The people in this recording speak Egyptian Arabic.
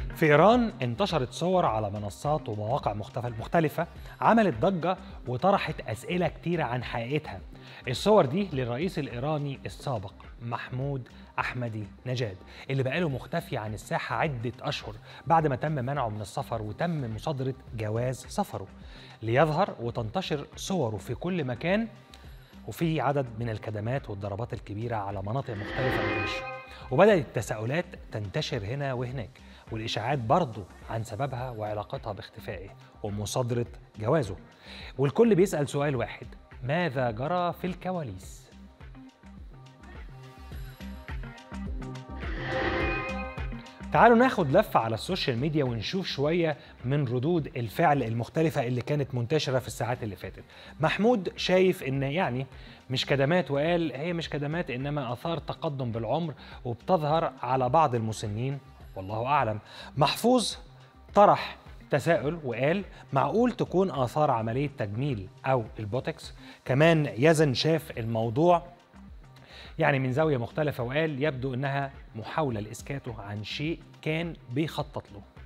في إيران انتشرت صور على منصات ومواقع مختلفة عملت ضجة وطرحت أسئلة كتيرة عن حقيقتها الصور دي للرئيس الإيراني السابق محمود أحمدي نجاد اللي بقاله مختفي عن الساحة عدة أشهر بعد ما تم منعه من السفر وتم مصادرة جواز سفره ليظهر وتنتشر صوره في كل مكان وفي عدد من الكدمات والضربات الكبيرة على مناطق مختلفة من وشه وبدأت التساؤلات تنتشر هنا وهناك والإشاعات برضه عن سببها وعلاقتها باختفائه ومصادرة جوازه والكل بيسأل سؤال واحد ماذا جرى في الكواليس؟ تعالوا ناخد لفة على السوشيال ميديا ونشوف شوية من ردود الفعل المختلفة اللي كانت منتشرة في الساعات اللي فاتت محمود شايف ان يعني مش كدمات وقال هي مش كدمات انما اثار تقدم بالعمر وبتظهر على بعض المسنين والله اعلم محفوظ طرح تساؤل وقال معقول تكون اثار عمليه تجميل او البوتكس كمان يزن شاف الموضوع يعني من زاويه مختلفه وقال يبدو انها محاوله لاسكاته عن شيء كان بيخطط له